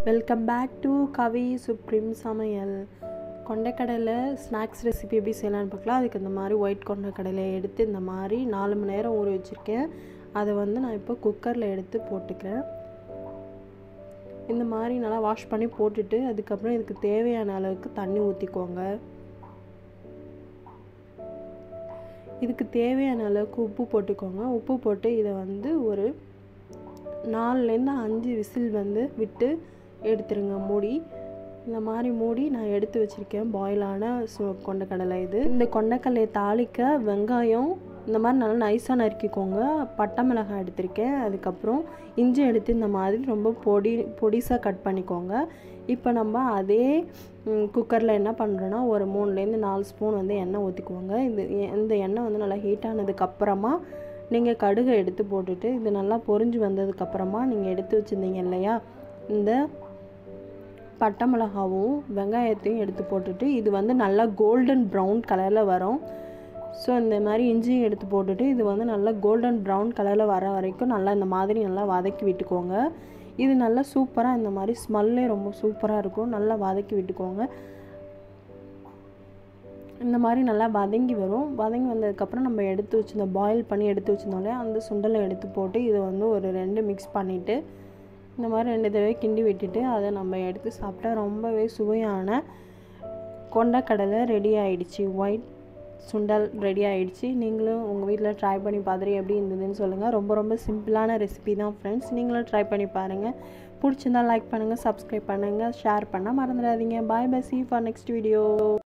welcome back to Kavi supreme சமையல் கொண்டைக்கடலை snacks recipe எப்படி செய்யலாம்னு பார்க்கலாம் அதுக்கு இந்த மாதிரி ஒயிட் கொண்டைக்கடலை எடுத்து இந்த மாதிரி நாலு மணி நேரம் ஊற வச்சுருக்கேன் அதை வந்து நான் இப்போ குக்கரில் எடுத்து போட்டுக்கிறேன் இந்த மாதிரி நல்லா வாஷ் பண்ணி போட்டுட்டு அதுக்கப்புறம் இதுக்கு தேவையான அளவுக்கு தண்ணி ஊற்றிக்கோங்க இதுக்கு தேவையான அளவுக்கு உப்பு போட்டுக்கோங்க உப்பு போட்டு இதை வந்து ஒரு நாலுலேருந்து அஞ்சு விசில் வந்து விட்டு எடுத்துருங்க மூடி இந்த மாதிரி மூடி நான் எடுத்து வச்சுருக்கேன் பாயிலான சு கொண்டக்கடலை இது இந்த கொண்டக்கடலையை தாளிக்க வெங்காயம் இந்த மாதிரி நல்லா நைஸாக நறுக்கிக்கோங்க பட்டை மிளகாய் எடுத்திருக்கேன் அதுக்கப்புறம் இஞ்சி எடுத்து இந்த மாதிரி ரொம்ப பொடி பொடிசாக கட் பண்ணிக்கோங்க இப்போ நம்ம அதே குக்கரில் என்ன பண்ணுறோன்னா ஒரு மூணுலேருந்து நாலு ஸ்பூன் வந்து எண்ணெய் ஊற்றிக்குவோங்க இந்த இந்த எண்ணெய் வந்து நல்லா ஹீட் ஆனதுக்கப்புறமா நீங்கள் கடுகை எடுத்து போட்டுட்டு இது நல்லா பொரிஞ்சு வந்ததுக்கப்புறமா நீங்கள் எடுத்து வச்சுருந்தீங்க இல்லையா இந்த பட்டை மிளகாவும் வெங்காயத்தையும் எடுத்து போட்டுட்டு இது வந்து நல்லா கோல்டன் ப்ரௌன் கலரில் வரும் ஸோ இந்த மாதிரி இஞ்சியும் எடுத்து போட்டுட்டு இது வந்து நல்லா கோல்டன் ப்ரௌன் கலரில் வர வரைக்கும் நல்லா இந்த மாதிரி நல்லா வதக்கி விட்டுக்கோங்க இது நல்லா சூப்பராக இந்த மாதிரி ஸ்மெல்லே ரொம்ப சூப்பராக இருக்கும் நல்லா வதக்கி விட்டுக்கோங்க இந்த மாதிரி நல்லா வதங்கி வரும் வதங்கி வந்ததுக்கப்புறம் நம்ம எடுத்து வச்சுருந்த பாயில் பண்ணி எடுத்து வச்சுருந்தோம்லே அந்த சுண்டலை எடுத்து போட்டு இதை வந்து ஒரு ரெண்டு மிக்ஸ் பண்ணிவிட்டு இந்த மாதிரி ரெண்டு தடவை கிண்டி விட்டுட்டு அதை நம்ம எடுத்து சாப்பிட்டா ரொம்பவே சுவையான கொண்டக்கடலை ரெடி ஆகிடுச்சு ஒயிட் சுண்டல் ரெடி ஆகிடுச்சு நீங்களும் உங்கள் வீட்டில் ட்ரை பண்ணி பார்த்துட்டு எப்படி இருந்ததுன்னு சொல்லுங்கள் ரொம்ப ரொம்ப சிம்பிளான ரெசிபி தான் ஃப்ரெண்ட்ஸ் நீங்களும் ட்ரை பண்ணி பாருங்கள் பிடிச்சிருந்தா லைக் பண்ணுங்கள் சப்ஸ்கிரைப் பண்ணுங்கள் ஷேர் பண்ணால் மறந்துடாதீங்க bye bye see for next video